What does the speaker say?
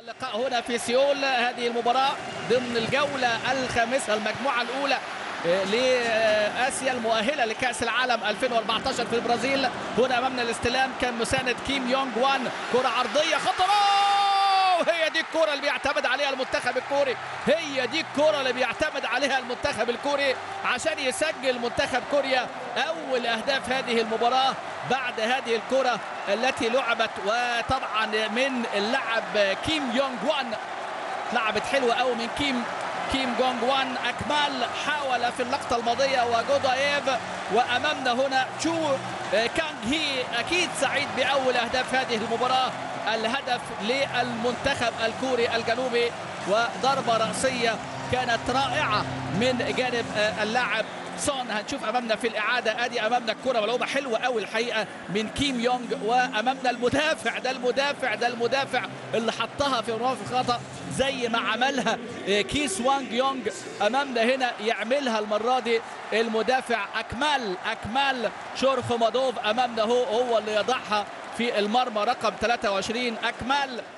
اللقاء هنا في سيول هذه المباراة ضمن الجولة الخامسة المجموعة الأولى لآسيا المؤهلة لكأس العالم 2014 في البرازيل هنا أمامنا الاستلام كان مساند كيم يونغ وان كرة عرضية خطرة هي دي الكرة اللي بيعتمد عليها المنتخب الكوري هي دي الكرة اللي بيعتمد عليها المنتخب الكوري عشان يسجل منتخب كوريا أول أهداف هذه المباراة بعد هذه الكرة التي لعبت وطبعا من اللاعب كيم يونغ وان لعبت حلوة قوي من كيم كيم جونج وان اكمال حاول في اللقطه الماضيه وجودايف وامامنا هنا تشو كانج هي اكيد سعيد باول اهداف هذه المباراه الهدف للمنتخب الكوري الجنوبي وضربه راسيه كانت رائعه من جانب اللاعب سون هنشوف امامنا في الاعاده ادي امامنا الكره ملعوبه حلوه قوي الحقيقه من كيم يونج وامامنا المدافع ده المدافع ده المدافع اللي حطها في مرمى الخطا زي ما عملها كيس وانج يونج امامنا هنا يعملها المره دي المدافع اكمال اكمال شورخ مادوف امامنا هو هو اللي يضعها في المرمى رقم 23 اكمال